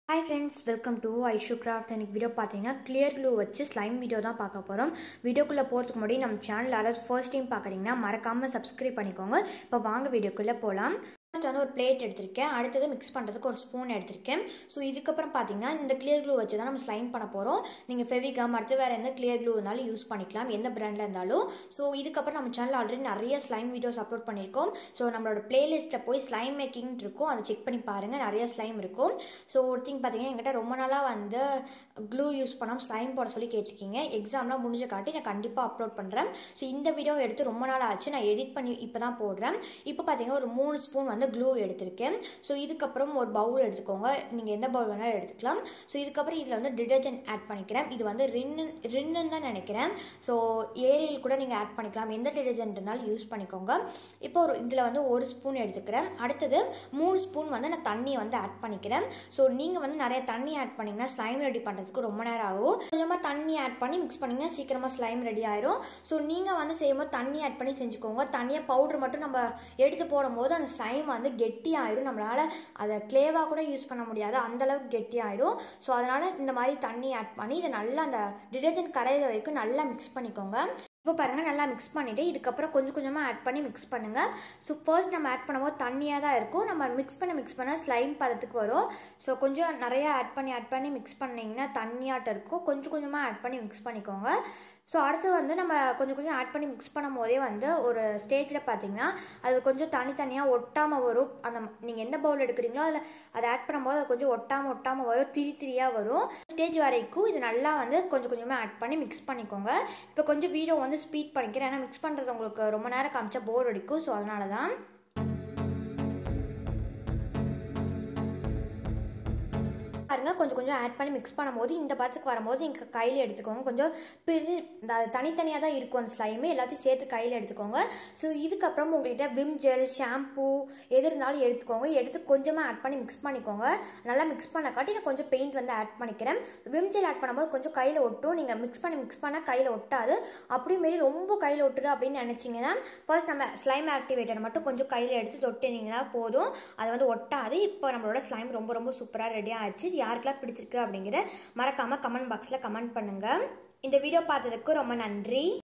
hi friends welcome to Aishu craft எனக்கு video பார்த்தீங்கன்னா clear glue வச்சு ஸ்லைம் வீடியோ தான் பார்க்க போகிறோம் வீடியோக்குள்ளே போகிறதுக்கு முன்னாடி நம்ம சேனல் யாராவது ஃபர்ஸ்ட் டைம் பார்க்குறீங்கன்னா மறக்காமல் சப்ஸ்கிரைப் பண்ணிக்கோங்க இப்போ வாங்க வீடியோக்குள்ளே போகலாம் ஃபர்ஸ்ட் வந்து ஒரு பிளேட் எடுத்திருக்கேன் அடுத்தது மிக்ஸ் பண்ணுறதுக்கு ஒரு ஸ்பூன் எடுத்திருக்கேன் ஸோ இதுக்கப்புறம் பார்த்தீங்கன்னா இந்த கிளியர் க்ளூ வச்சு தான் நம்ம ஸ்லைம் பண்ண போகிறோம் நீங்கள் ஃபெவிகம் அடுத்து வேறு எந்த கிளியர் க்ளூ இருந்தாலும் யூஸ் பண்ணிக்கலாம் எந்த பிராண்டில் இருந்தாலும் ஸோ இதுக்கப்புறம் நம்ம சேனல் ஆல்ரெடி நிறைய ஸ்லைம் வீடியோஸ் அப்லோட் பண்ணியிருக்கோம் ஸோ நம்மளோட பிளேலிஸ்ட்டில் போய் ஸ்லைம் மேக்கிங் இருக்கும் அதை செக் பண்ணி பாருங்கள் நிறைய ஸ்லைம் இருக்கும் ஸோ ஒரு திங் பார்த்தீங்கன்னா என்கிட்ட ரொம்ப நாளாக வந்து க்ளூ யூஸ் பண்ணாமல் ஸ்லைம் போட சொல்லி கேட்டிருக்கீங்க எக்ஸாம்லாம் முடிஞ்ச காட்டி நான் கண்டிப்பாக அப்லோட் பண்ணுறேன் ஸோ இந்த வீடியோ எடுத்து ரொம்ப நாள் ஆச்சு நான் எடிட் பண்ணி இப்போ தான் போடுறேன் இப்போ பார்த்தீங்கன்னா ஒரு மூணு ஸ்பூன் வந்து க்ளூ எடுத்திருக்கேன் ஸோ இதுக்கப்புறம் ஒரு பவுல் எடுத்துக்கோங்க நீங்கள் எந்த பவுல் வேணாலும் எடுத்துக்கலாம் ஸோ இதுக்கப்புறம் இதில் வந்து டிடர்ஜென்ட் ஆட் பண்ணிக்கிறேன் இது வந்து ரின்னு ரின்னு தான் நினைக்கிறேன் ஸோ ஏரியல் கூட நீங்கள் ஆட் பண்ணிக்கலாம் எந்த டிடர்ஜென்ட்னாலும் யூஸ் பண்ணிக்கோங்க இப்போ ஒரு இதில் வந்து ஒரு ஸ்பூன் எடுத்துக்கிறேன் அடுத்தது மூணு ஸ்பூன் வந்து நான் தண்ணியை வந்து ஆட் பண்ணிக்கிறேன் ஸோ நீங்கள் வந்து நிறைய தண்ணி ஆட் பண்ணிங்கன்னா ஸ்லைம் ரெடி பண்ணுறதுக்கு ரொம்ப நேரம் ஆகும் கொஞ்சமாக தண்ணி ஆட் பண்ணி மிக்ஸ் பண்ணிங்கன்னா சீக்கிரமாக ஸ்லைம் ரெடி ஆயிரும் ஸோ நீங்கள் வந்து செய்யும்போது தண்ணி ஆட் பண்ணி செஞ்சுக்கோங்க தண்ணியை பவுடர் மட்டும் நம்ம எடுத்து போடும்போது அந்த ஸ்லைம் வந்து கெட்டி ஆயிரும் நம்மளால் அதை கிளேவாக கூட யூஸ் பண்ண முடியாது அந்தளவுக்கு கெட்டி ஆயிரும் ஸோ அதனால் இந்த மாதிரி தண்ணி ஆட் பண்ணி இதை நல்லா அந்த டிடர்ஜென்ட் கரையிற வரைக்கும் நல்லா மிக்ஸ் பண்ணிக்கோங்க இப்போ பாருங்கள் நல்லா மிக்ஸ் பண்ணிவிட்டு இதுக்கப்புறம் கொஞ்சம் கொஞ்சமாக ஆட் பண்ணி மிக்ஸ் பண்ணுங்கள் ஸோ ஃபர்ஸ்ட் நம்ம ஆட் பண்ணும்போது தண்ணியாக தான் இருக்கும் நம்ம மிக்ஸ் பண்ண மிக்ஸ் பண்ண ஸ்லைம் பதத்துக்கு வரும் ஸோ கொஞ்சம் நிறையா ஆட் பண்ணி ஆட் பண்ணி மிக்ஸ் பண்ணிங்கன்னா தண்ணியாட்டம் இருக்கும் கொஞ்சம் கொஞ்சமாக ஆட் பண்ணி மிக்ஸ் பண்ணிக்கோங்க ஸோ அடுத்து வந்து நம்ம கொஞ்சம் கொஞ்சம் ஆட் பண்ணி மிக்ஸ் பண்ணும் போதே வந்து ஒரு ஸ்டேஜில் பார்த்தீங்கன்னா அது கொஞ்சம் தனித்தனியாக ஒட்டாமல் வரும் அந்த நீங்கள் எந்த பவுல் எடுக்கிறீங்களோ அதில் அதை ஆட் பண்ணும்போது அது கொஞ்சம் ஒட்டாமல் ஒட்டாமல் வரும் திரி திரியாக வரும் ஸ்டேஜ் வரைக்கும் இது நல்லா வந்து கொஞ்சம் கொஞ்சமாக ஆட் பண்ணி மிக்ஸ் பண்ணிக்கோங்க இப்போ கொஞ்சம் வீடியோ வந்து ஸ்பீட் பண்ணிக்கிறேன் ஏன்னா மிக்ஸ் பண்ணுறது உங்களுக்கு ரொம்ப நேரம் காமிச்சா போர் அடிக்கும் ஸோ அதனால தான் பாருங்க கொஞ்சம் கொஞ்சம் ஆட் பண்ணி மிக்ஸ் பண்ணும்போது இந்த பதத்துக்கு வரும்போது நீங்கள் கையில் எடுத்துக்கோங்க கொஞ்சம் பிரி தனித்தனியாக தான் இருக்கும் அந்த ஸ்லைமு எல்லாத்தையும் சேர்த்து கையில் எடுத்துக்கோங்க ஸோ இதுக்கப்புறம் உங்கள்கிட்ட விம் ஜெல் ஷாம்பூ எது இருந்தாலும் எடுத்துக்கோங்க எடுத்து கொஞ்சமாக ஆட் பண்ணி மிக்ஸ் பண்ணிக்கோங்க நல்லா மிக்ஸ் பண்ண காட்டி நான் கொஞ்சம் பெயிண்ட் வந்து ஆட் பண்ணிக்கிறேன் விம் ஜெல் ஆட் பண்ணும்போது கொஞ்சம் கையில் ஒட்டும் நீங்கள் மிக்ஸ் பண்ணி மிக்ஸ் பண்ணால் கையில் ஒட்டாது அப்படியே மாரி ரொம்ப கையில் ஒட்டுது அப்படின்னு நினச்சிங்கன்னா ஃபர்ஸ்ட் நம்ம ஸ்லைம் ஆக்டிவேட்டர் மட்டும் கொஞ்சம் கையில் எடுத்து தொட்டினீங்கன்னா போதும் அது வந்து ஒட்டாது இப்போ நம்மளோட ஸ்லைம் ரொம்ப ரொம்ப சூப்பராக ரெடி ஆயிடுச்சு யாருக்கெல்லாம் பிடிச்சிருக்கு அப்படிங்கிறத மறக்காமல் கமெண்ட் பாக்ஸில் கமெண்ட் பண்ணுங்கள் இந்த வீடியோ பார்த்ததுக்கு ரொம்ப நன்றி